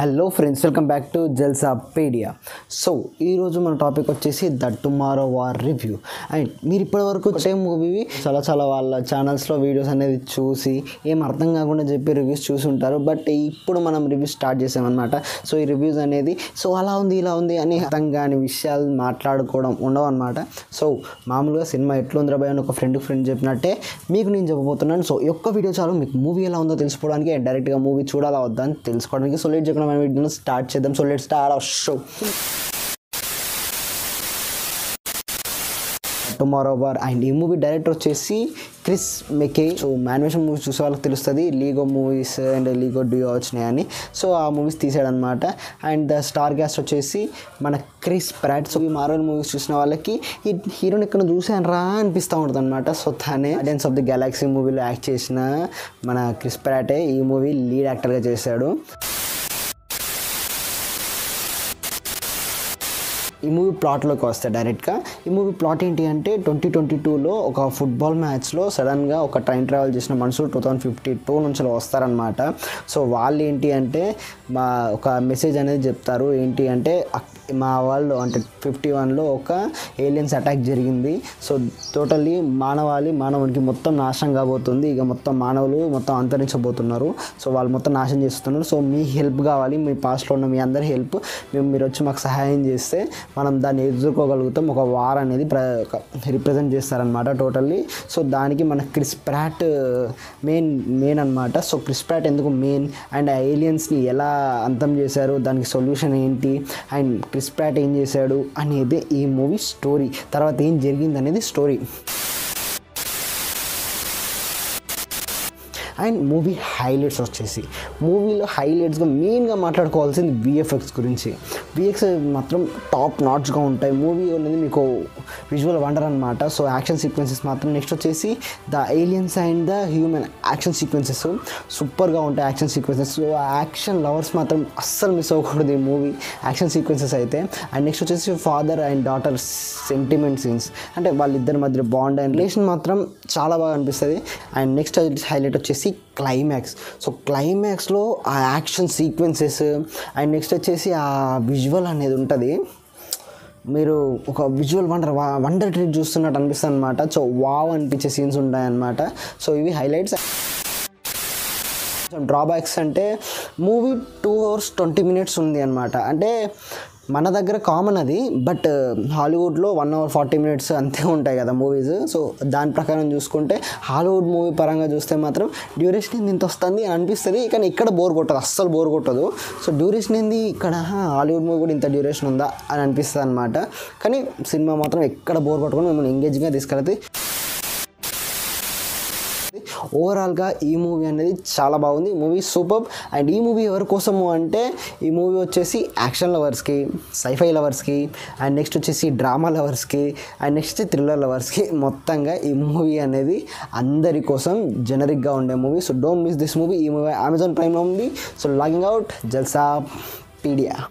hello friends welcome back to Jalsa Pedia so ఈరోజు మన topic వచ్చేసి the tomorrow war review and మీరు ఇప్పటివరకు ఒకటే మూవీ చాలా చాలా వాళ్ళ ఛానల్స్లో వీడియోస్ అనేది చూసి ఏం అర్థం కాకుండా చెప్పి రివ్యూస్ చూసి ఉంటారు బట్ ఇప్పుడు మనం రివ్యూస్ స్టార్ట్ చేసామన్నమాట సో ఈ రివ్యూస్ అనేది సో అలా ఉంది ఇలా ఉంది అని అర్థం కాని విషయాలు మాట్లాడుకోవడం ఉండవు అనమాట సో మామూలుగా సినిమా ఎట్లుందిరా భయ అని ఒక ఫ్రెండ్ ఫ్రెండ్ చెప్పినట్టే మీకు నేను చెప్పబోతున్నాను సో ఈ ఒక్క వీడియో చాలు మీకు మూవీ ఎలా ఉందో తెలుసుకోవడానికి అండ్ డైరెక్ట్గా మూవీ చూడాలా వద్దా అని తెలుసుకోవడానికి సో లేట్ చెప్పిన మన వీడియోని స్టార్ట్ చేద్దాం so let start show tomorrow war and ఈ మూవీ డైరెక్టర్ వచ్చేసి Chris McKay so animation movies చూసే వాళ్ళకి తెలుస్తుంది Lego movies and Lego two వచ్చినాయని సో ఆ మూవీస్ తీసాడనమాట అండ్ ద స్టార్ క్యాస్ట్ వచ్చేసి మన క్రిస్ ప్రాట్ సో ఈ మార్వెల్ మూవీస్ చూసిన వాళ్ళకి ఈ హీరోని ఇక్కడ చూసాను రా అనిపిస్తూ ఉంటుంది అనమాట సో తనే గార్డియన్స్ ఆఫ్ ది గెలాక్సీ మూవీలో యాక్ట్ చేసిన మన క్రిస్ ప్రాటే ఈ మూవీ లీడ్ యాక్టర్గా చేశాడు ఈ మూవీ ప్లాట్లోకి వస్తే డైరెక్ట్గా ఈ మూవీ ప్లాట్ ఏంటి అంటే ట్వంటీ ట్వంటీ టూలో ఒక ఫుట్బాల్ మ్యాచ్లో సడన్గా ఒక ట్రైన్ ట్రావెల్ చేసిన మనుషులు టూ థౌజండ్ ఫిఫ్టీ టూ నుంచి వస్తారనమాట సో వాళ్ళు ఏంటి అంటే మా ఒక మెసేజ్ అనేది చెప్తారు ఏంటి అంటే అక్- మా వాళ్ళు అంటే ఫిఫ్టీ వన్లో ఒక ఏలియన్స్ అటాక్ జరిగింది సో టోటల్లీ మానవాళి మానవునికి మొత్తం నాశనం కాబోతుంది ఇక మొత్తం మానవులు మొత్తం అంతరించబోతున్నారు సో వాళ్ళు మొత్తం నాశనం చేస్తున్నారు సో మీ హెల్ప్ కావాలి మీ పాస్ట్లో ఉన్న మీ అందరి హెల్ప్ మేము మీరు వచ్చి మాకు సహాయం చేస్తే మనం దాన్ని ఎదుర్కోగలుగుతాం ఒక వార్ అనేది ప్ర రిప్రజెంట్ చేస్తారనమాట టోటల్లీ సో దానికి మన క్రిస్ ప్రాట్ మెయిన్ మెయిన్ అనమాట సో క్రిస్ ప్రాట్ ఎందుకు మెయిన్ అండ్ ఆ ఏలియన్స్ని ఎలా అంతం చేశారు దానికి సొల్యూషన్ ఏంటి అండ్ క్రిస్ ప్రాట్ ఏం చేశాడు అనేది ఈ మూవీ స్టోరీ తర్వాత ఏం జరిగింది అనేది స్టోరీ అండ్ మూవీ హైలైట్స్ వచ్చేసి మూవీలో హైలైట్స్గా మెయిన్గా మాట్లాడుకోవాల్సింది విఎఫ్ఎక్స్ గురించి విఎక్స్ మాత్రం టాప్ నాట్స్గా ఉంటాయి మూవీ అనేది మీకు విజువల్ వండర్ అనమాట సో యాక్షన్ సీక్వెన్సెస్ మాత్రం నెక్స్ట్ వచ్చేసి the aliens and the human action sequences సూపర్గా ఉంటాయి యాక్షన్ సీక్వెన్సెస్ సో ఆ యాక్షన్ లవర్స్ మాత్రం అస్సలు మిస్ అవ్వకూడదు ఈ మూవీ యాక్షన్ సీక్వెన్సెస్ అయితే అండ్ నెక్స్ట్ వచ్చేసి father and daughter sentiment scenes అంటే వాళ్ళిద్దరి మధ్య బాండ్ అండ్ రిలేషన్ మాత్రం చాలా బాగా అనిపిస్తుంది అండ్ నెక్స్ట్ హైలైట్ వచ్చేసి క్లైమాక్స్ సో క్లైమాక్స్లో ఆ యాక్షన్ సీక్వెన్సెస్ అండ్ నెక్స్ట్ వచ్చేసి ఆ విజువల్ అనేది ఉంటుంది మీరు ఒక విజువల్ వండర్ వండర్ ట్రీట్ చూస్తున్నట్టు అనిపిస్తుంది అనమాట సో వావ్ అనిపించే సీన్స్ ఉంటాయన్నమాట సో ఇవి హైలైట్స్ డ్రాబ్యాక్స్ అంటే movie two hours twenty minutes ఉంది అనమాట అంటే మన దగ్గర కామన్ అది బట్ హాలీవుడ్లో వన్ అవర్ ఫార్టీ మినిట్స్ అంతే ఉంటాయి కదా మూవీస్ సో దాని ప్రకారం చూసుకుంటే హాలీవుడ్ మూవీ పరంగా చూస్తే మాత్రం డ్యూరేషన్ ఏంది ఇంత వస్తుంది అని అనిపిస్తుంది కానీ ఇక్కడ బోర్ కొట్టదు అస్సలు బోర్ కొట్టదు సో డ్యూరేషన్ ఏంది ఇక్కడ హా, హాలీవుడ్ మూవీ కూడా ఇంత డ్యూరేషన్ ఉందా అని అనిపిస్తుంది అనమాట కానీ సినిమా మాత్రం ఎక్కడ బోర్ కొట్టుకొని మిమ్మల్ని ఎంగేజ్గా తీసుకెళ్తే ఓవరాల్గా ఈ మూవీ అనేది చాలా బాగుంది మూవీ సూపర్ అండ్ ఈ మూవీ ఎవరి కోసము అంటే ఈ మూవీ వచ్చేసి యాక్షన్ లవర్స్కి సైఫై లవర్స్కి అండ్ నెక్స్ట్ వచ్చేసి డ్రామా లవర్స్కి అండ్ నెక్స్ట్ థ్రిల్లర్ లవర్స్కి మొత్తంగా ఈ మూవీ అనేది అందరి కోసం జనరిక్గా ఉండే movie so don't miss this movie ఈ మూవీ అమెజాన్ ప్రైమ్లో ఉంది so logging out Jalsa pedia